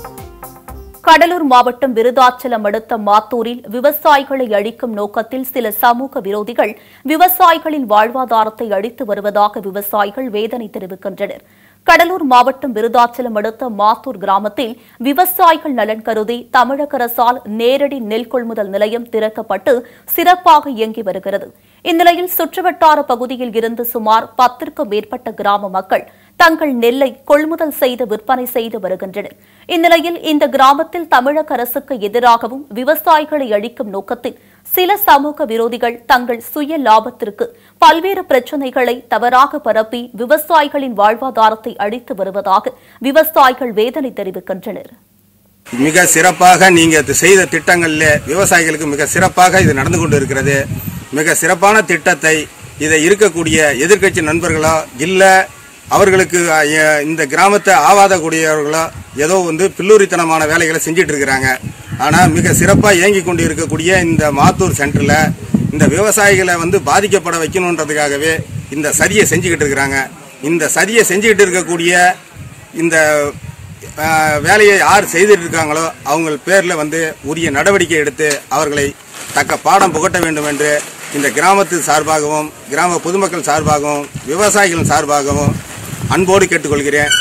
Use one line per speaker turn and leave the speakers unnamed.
கடலூர் மாவட்டம் விருதாச்சலம் அடுத்த மாத்தூரில் விவசாயிகளை அழிக்கும் நோக்கத்தில் சில சமூக விரோதிகள் விவசாயிகளின் வாழ்வாதாரத்தை அழித்து வருவதாக விவசாயிகள் வேதனை தெரிவிக்கின்றனர் கடலூர் மாவட்டம் விருதாச்சலம் அடுத்த மாத்தூர் கிராமத்தில் விவசாயிகள் நலன் கருதி தமிழக அரசால் நேரடி நெல் கொள்முதல் நிலையம் திறக்கப்பட்டு சிறப்பாக இயங்கி வருகிறது இந்நிலையில் சுற்றுவட்டார பகுதியில் இருந்து சுமார் பத்திற்கும் மேற்பட்ட கிராம மக்கள் தங்கள் நெல்லை கொள்முதல் செய்து விற்பனை செய்து வருகின்றனர் இந்நிலையில் இந்த கிராமத்தில் தமிழக அரசுக்கு எதிராகவும் விவசாயிகளை அழிக்கும் நோக்கத்தில் சில சமூக விரோதிகள் தங்கள் சுய லாபத்திற்கு பல்வேறு பிரச்சினைகளை தவறாக பரப்பி விவசாயிகளின் வாழ்வாதாரத்தை அழித்து வருவதாக விவசாயிகள் வேதனை தெரிவிக்கின்றனர்
மிக சிறப்பாக நீங்க இது செய்த திட்டங்கள்ல விவசாயிகளுக்கு மிக சிறப்பாக இது நடந்து கொண்டு இருக்கிறது மிக சிறப்பான திட்டத்தை இதை இருக்கக்கூடிய எதிர்க்கட்சி நண்பர்களோ இல்ல அவர்களுக்கு அஹ், இந்த கிராமத்தை ஆவாதக்கூடியவர்களோ ஏதோ வந்து பில்லூரித்தனமான வேலைகளை செஞ்சிட்டு இருக்கிறாங்க ஆனா மிக சிறப்பாக இயங்கி கொண்டு இருக்கக்கூடிய இந்த மாத்தூர் சென்டர்ல இந்த விவசாயிகளை வந்து பாதிக்கப்பட வைக்கணுன்றதுக்காகவே இந்த சதியை செஞ்சுக்கிட்டு இருக்கிறாங்க இந்த சதியை செஞ்சுக்கிட்டு இருக்கக்கூடிய இந்த ஆஹ், வேலையை யார் செய்துட்டு இருக்காங்களோ அவங்க பேர்ல வந்து உரிய நடவடிக்கை எடுத்து அவர்களை தக்க பாடம் புகட்ட வேண்டும் என்று இந்த கிராமத்து சார்பாகவும் கிராம பொதுமக்கள் சார்பாகவும் விவசாயிகள் சார்பாகவும் அன்போடு கேட்டுக்கொள்கிறேன்